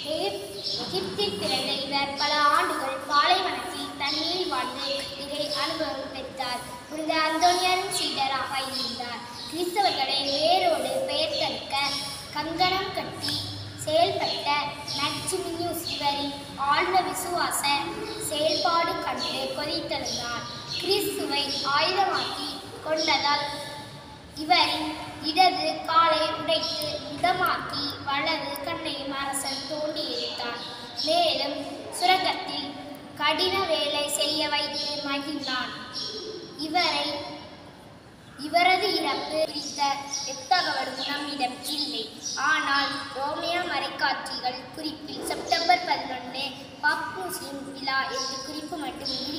எகிப்தில் பிறந்த இவர் பல ஆண்டுகள் பாலைவனத்தில் தண்ணீரில் வாழ்ந்து இறை அனுபவம் பெற்றார் புனித அந்தோனியாரின் சீடராக இருந்தார் கிறிஸ்தவர்களை வேரோடு பெயர்த்தெடுக்க கங்கணம் கட்டி செயல்பட்ட நச்சிமினியூஸ் இவரின் ஆழ்ந்த விசுவாச செயல்பாடு கண்டு கொதித்தெழுந்தார் கிறிஸ்துவை ஆயுதமாக்கி கொண்டதால் இவரின் இடது காலை உடைத்து மிதமாக்கி வலது கண்ணையும் அரசன் தோண்டி எடுத்தார் மேலும் சுரங்கத்தில் கடின வேலை செய்ய வைத்து மகிழ்ந்தான் இவரை இவரது இறப்பு குறித்த எத்தகவலும் நம்மிடம் இல்லை ஆனால் ரோமியா மறைக்காட்சிகள் குறிப்பில் செப்டம்பர் பதினொன்று பாப்னூசின் விழா என்று குறிப்பு மட்டும்